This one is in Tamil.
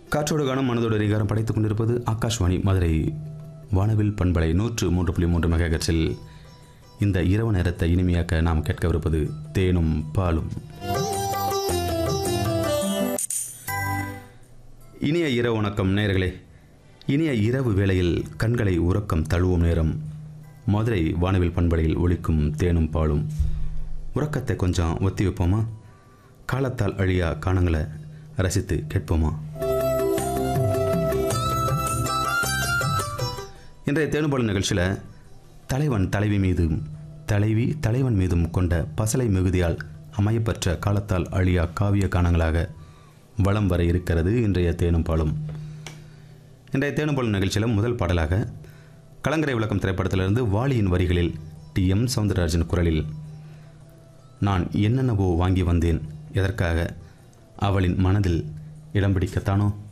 காற்றோடு காணும் மனதோடு அதிகாரம் படைத்துக் கொண்டிருப்பது ஆகாஷ்வாணி மதுரை வானவில் பண்பலை நூற்று மூன்று புள்ளி மூன்று மெகாகட்ஸில் இந்த இரவு நேரத்தை இனிமையாக்க நாம் கேட்கவிருப்பது தேனும் பாலும் இனிய இரவு வணக்கம் நேயர்களே இனிய இரவு வேளையில் கண்களை உறக்கம் தழுவும் நேரம் மதுரை வானவில் பண்பலையில் ஒலிக்கும் தேனும் பாலும் உறக்கத்தை கொஞ்சம் ஒத்தி வைப்போமா காலத்தால் அழியா காணங்களை ரசித்து கேட்போமா இன்றைய தேனுபாலும் நிகழ்ச்சியில் தலைவன் தலைவி மீதும் தலைவி தலைவன் மீதும் கொண்ட பசலை மிகுதியால் அமையப்பெற்ற காலத்தால் அழியா காவிய காணங்களாக வலம் வர இருக்கிறது இன்றைய தேனும் பாலும் இன்றைய தேனுபாலும் நிகழ்ச்சியில் முதல் பாடலாக கலங்கரை விளக்கம் திரைப்படத்திலிருந்து வாலியின் வரிகளில் டி எம் சவுந்தரராஜன் குரலில் நான் என்னென்னவோ வாங்கி வந்தேன் எதற்காக அவளின் மனதில் இடம் பிடிக்கத்தானோ